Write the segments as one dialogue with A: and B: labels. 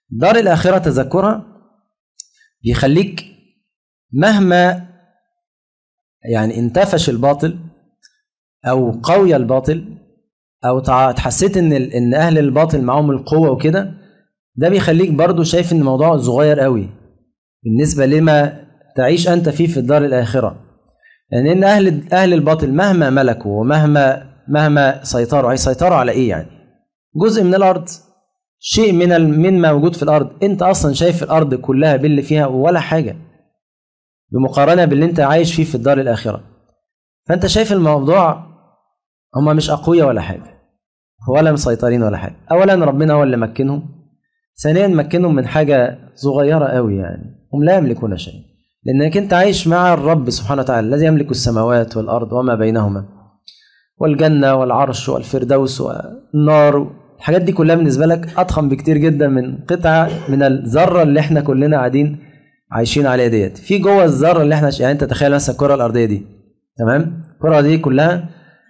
A: دار الآخرة تذكرها بيخليك مهما يعني انتفش الباطل أو قوي الباطل أو تحسيت إن إن أهل الباطل معاهم القوة وكده ده بيخليك برضو شايف إن الموضوع صغير قوي بالنسبة لما تعيش أنت فيه في الدار الآخرة لأن يعني إن أهل أهل الباطل مهما ملكوا ومهما مهما سيطروا هيسيطروا على إيه يعني؟ جزء من الأرض شيء من من ما موجود في الارض انت اصلا شايف الارض كلها باللي فيها ولا حاجه بمقارنه باللي انت عايش فيه في الدار الاخره فانت شايف الموضوع هما مش اقوياء ولا حاجه ولا مسيطرين ولا حاجه اولا ربنا هو اللي مكنهم ثانيا مكنهم من حاجه صغيره قوي يعني هم لا يملكون شيء لانك انت عايش مع الرب سبحانه وتعالى الذي يملك السماوات والارض وما بينهما والجنه والعرش والفردوس والنار الحاجات دي كلها بالنسبة لك أضخم بكتير جدا من قطعة من الذرة اللي احنا كلنا قاعدين عايشين عليها ديت في جوه الذرة اللي احنا يعني انت تخيل مثلا الكرة الأرضية دي تمام الكرة الأرضية كلها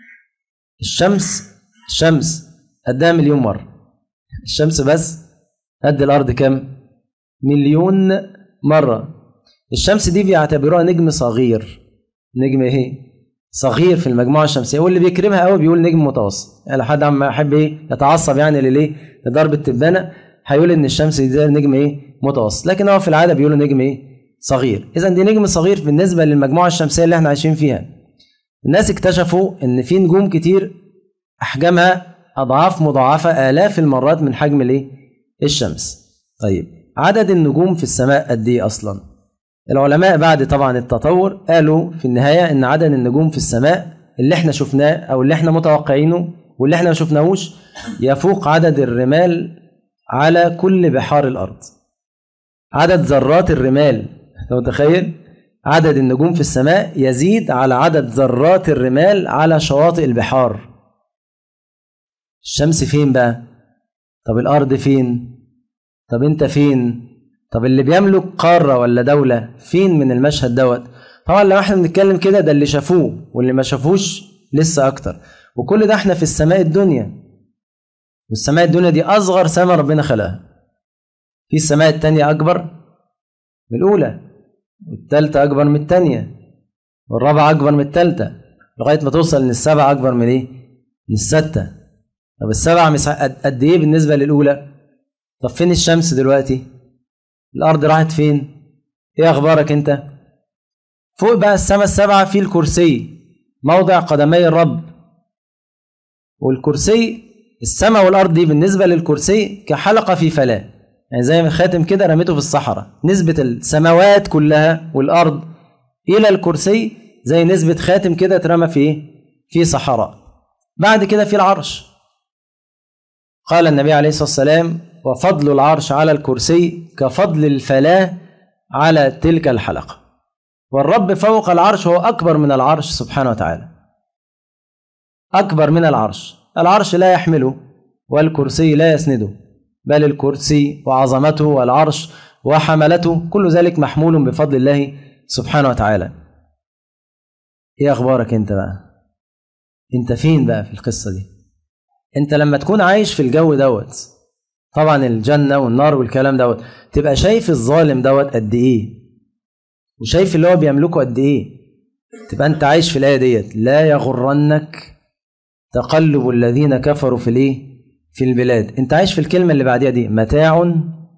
A: الشمس الشمس قدها مليون مرة الشمس بس قد الأرض كام مليون مرة الشمس دي بيعتبروها نجم صغير نجم ايه صغير في المجموعه الشمسيه واللي بيكرمها قوي بيقول نجم متوسط يعني حد عم يحب ايه يتعصب يعني لليه لضرب التبانه هيقول ان الشمس دي نجم ايه متوسط لكن هو في العاده بيقولوا نجم ايه صغير اذا دي نجم صغير بالنسبه للمجموعه الشمسيه اللي احنا عايشين فيها الناس اكتشفوا ان في نجوم كتير احجامها اضعاف مضاعفه الاف المرات من حجم الايه الشمس طيب عدد النجوم في السماء قد ايه اصلا العلماء بعد طبعا التطور قالوا في النهاية إن عدد النجوم في السماء اللي احنا شفناه أو اللي احنا متوقعينه واللي احنا ما شفناهوش يفوق عدد الرمال على كل بحار الأرض عدد ذرات الرمال أنت متخيل؟ عدد النجوم في السماء يزيد على عدد ذرات الرمال على شواطئ البحار الشمس فين بقى؟ طب الأرض فين؟ طب أنت فين؟ طب اللي بيملك قارة ولا دولة فين من المشهد دوت طبعا لو احنا بنتكلم كده ده اللي شافوه واللي ما شافوش لسه اكتر وكل ده احنا في السماء الدنيا والسماء الدنيا دي اصغر سماء ربنا خلقها في السماء التانية اكبر من الاولى والتالتة اكبر من التانية والرابعة اكبر من التالتة لغاية ما توصل ان السبعة اكبر من ايه من الستة طب السبعة قد ايه بالنسبة للاولى طب فين الشمس دلوقتي الارض راحت فين ايه اخبارك انت فوق بقى السماء السبعه في الكرسي موضع قدمي الرب والكرسي السماء والارض دي بالنسبه للكرسي كحلقه في فلاه يعني زي ما خاتم كده رميته في الصحراء نسبه السماوات كلها والارض الى الكرسي زي نسبه خاتم كده اترمى في ايه في صحراء بعد كده في العرش قال النبي عليه الصلاه والسلام وفضل العرش على الكرسي كفضل الفلاة على تلك الحلقة والرب فوق العرش هو أكبر من العرش سبحانه وتعالى أكبر من العرش العرش لا يحمله والكرسي لا يسنده بل الكرسي وعظمته والعرش وحملته كل ذلك محمول بفضل الله سبحانه وتعالى ايه اخبارك انت بقى انت فين بقى في القصه دي انت لما تكون عايش في الجو دوت طبعا الجنة والنار والكلام دوت تبقى شايف الظالم دوت قد ايه وشايف اللي هو بيملكه قد ايه تبقى انت عايش في الآية ديت لا يغرنك تقلب الذين كفروا في الايه في البلاد انت عايش في الكلمة اللي بعديها دي متاع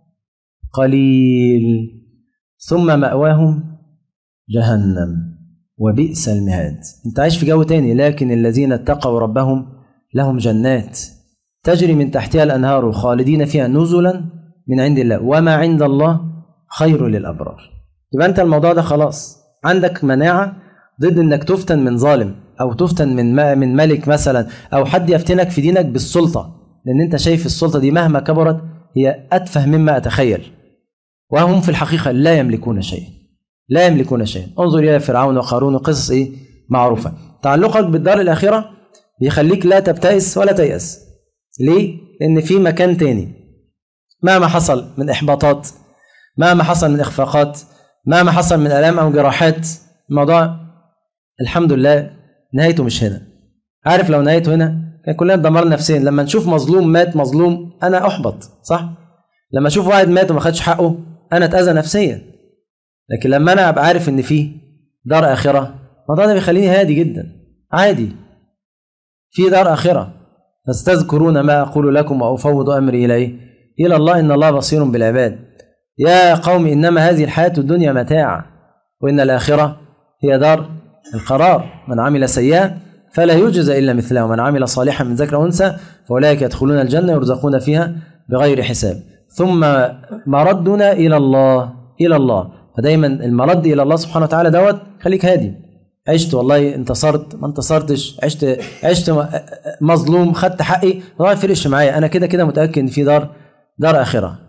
A: قليل ثم مأواهم جهنم وبئس المهاد انت عايش في جو تاني لكن الذين اتقوا ربهم لهم جنات تجري من تحتها الأنهار خالدين فيها نزلا من عند الله وما عند الله خير للأبرار يبقى أنت الموضوع ده خلاص عندك مناعة ضد إنك تفتن من ظالم أو تفتن من من ملك مثلا أو حد يفتنك في دينك بالسلطة لأن أنت شايف السلطة دي مهما كبرت هي أتفه مما أتخيل وهم في الحقيقة لا يملكون شيئا لا يملكون شيئا انظر إلى فرعون وقارون وقصص إيه معروفة تعلقك بالدار الآخرة بيخليك لا تبتئس ولا تيأس ليه؟ لأن في مكان تاني مهما حصل من إحباطات مهما حصل من إخفاقات مهما حصل من آلام أو جراحات الموضوع الحمد لله نهايته مش هنا عارف لو نهايته هنا كان كلنا اتدمرنا نفسيا لما نشوف مظلوم مات مظلوم أنا أحبط صح؟ لما اشوف واحد مات وما خدش حقه انا اتاذى نفسيا لكن لما انا ابقى عارف ان في دار اخره الموضوع ده بيخليني هادي جدا عادي في دار اخره فاستذكرون ما اقول لكم وافوض امري اليه الى الله ان الله بصير بالعباد يا قوم انما هذه الحياه الدنيا متاع وان الاخره هي دار القرار من عمل سيئا فلا يجزى الا مثلها ومن عمل صالحا من ذكر انثى فاولئك يدخلون الجنه يرزقون فيها بغير حساب ثم مردنا الى الله الى الله فدايما المرد الى الله سبحانه وتعالى دوت خليك هادي عشت والله انتصرت ما انتصرتش عشت عشت مظلوم خدت حقي ما يفرقش معايا انا كده كده متاكد ان في دار دار اخره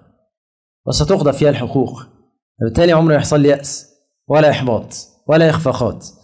A: وستقضى فيها الحقوق فبالتالي عمره يحصل لي ياس ولا احباط ولا اخفاقات